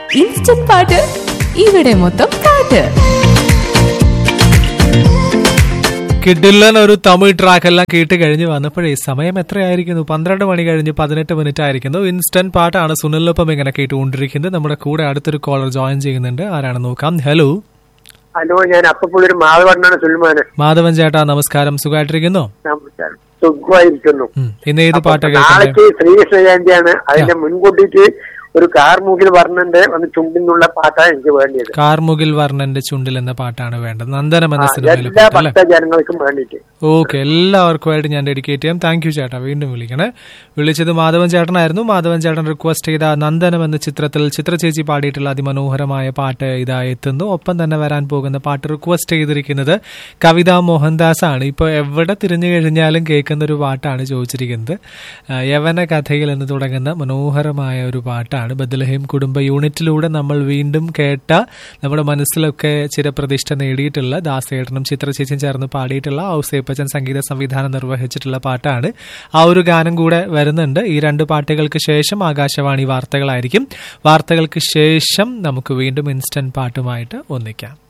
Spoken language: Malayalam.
ഇൻസ്റ്റന്റ് പാട്ട് ഇവിടെ മൊത്തം പാട്ട് കിഡില്ലൻ ഒരു തമിഴ് ട്രാക്ക് എല്ലാം കേട്ട് കഴിഞ്ഞ് വന്നപ്പോഴേ സമയം എത്രയായിരിക്കുന്നു പന്ത്രണ്ട് മണി കഴിഞ്ഞ് പതിനെട്ട് മിനിറ്റ് ആയിരിക്കുന്നു ഇൻസ്റ്റന്റ് പാട്ടാണ് സുനിലൊപ്പം ഇങ്ങനെ കേട്ടുകൊണ്ടിരിക്കുന്നത് നമ്മുടെ കൂടെ അടുത്തൊരു കോളർ ജോയിൻ ചെയ്യുന്നുണ്ട് ആരാണ് നോക്കാം ഹലോ ഹലോ ഞാൻ അപ്പപ്പുള്ളൊരു മാധവണ്ണാണ് സുൽമാന് മാധവൻ ചേട്ടാ നമസ്കാരം സുഖമായിട്ടിരിക്കുന്നോ നമസ്കാരം സുഖമായിരിക്കുന്നു ഉം. ഇന്ന് ഏത് അപ്പൊ പാട്ടാ കേൾക്കുന്നത് നാളേക്ക് ശ്രീകൃഷ്ണ ജയന്തിയാണ് അതിന്റെ മുൻകൂട്ടിയിട്ട് ഒരു കാർമുകിൽ വർണ്ണന്റെ ഒന്ന് ചുണ്ടിനുള്ള പാട്ടാണ് എനിക്ക് വേണ്ടിയത് കാർമുകിൽ വർണ്ണന്റെ ചുണ്ടിൽ എന്ന പാട്ടാണ് വേണ്ടത് നന്ദനം എന്ന ആ, സിനിമയിലെ എല്ലാ പാട്ട് അല്ലേ ഭക്തജനങ്ങൾക്കും വേണ്ടിയിട്ട് ഓക്കെ എല്ലാവർക്കുമായിട്ട് ഞാൻ ഡെഡിക്കേറ്റ് ചെയ്യാം താങ്ക് യു ചേട്ടാ വീണ്ടും വിളിക്കണേ വിളിച്ചത് മാധവൻ ചേട്ടനായിരുന്നു മാധവൻ ചേട്ടൻ റിക്വസ്റ്റ് ചെയ്ത നന്ദനം എന്ന ചിത്രത്തിൽ ചിത്രചേച്ചി പാടിയിട്ടുള്ള അതിമനോഹരമായ പാട്ട് ഇതാ എത്തുന്നു ഒപ്പം തന്നെ വരാൻ പോകുന്ന പാട്ട് റിക്വസ്റ്റ് ചെയ്തിരിക്കുന്നത് കവിത മോഹൻദാസ് ആണ് ഇപ്പോൾ എവിടെ തിരിഞ്ഞു കഴിഞ്ഞാലും കേൾക്കുന്ന ഒരു പാട്ടാണ് ചോദിച്ചിരിക്കുന്നത് ആ, യവന കഥയിൽ എന്ന് തുടങ്ങുന്ന മനോഹരമായ ഒരു പാട്ടാണ് ബദലഹേം കുടുംബ യൂണിറ്റിലൂടെ നമ്മൾ വീണ്ടും കേട്ട നമ്മുടെ മനസ്സിലൊക്കെ ചിരപ്രതിഷ്ഠ നേടിയിട്ടുള്ള ദാസേട്ടനും ചിത്രചേച്ചിയും ചേർന്ന് പാടിയിട്ടുള്ള ഔസേപ്പച്ചൻ സംഗീത സംവിധാനം നിർവഹിച്ചിട്ടുള്ള പാട്ടാണ് ആ ഒരു ഗാനം കൂടെ വരുന്നുണ്ട് ഈ രണ്ട് പാട്ടുകൾക്ക് ശേഷം ആകാശവാണി വാർത്തകളായിരിക്കും വാർത്തകൾക്ക് ശേഷം നമുക്ക് വീണ്ടും ഇൻസ്റ്റന്റ് പാട്ടുമായിട്ട് ഒന്നിക്കാം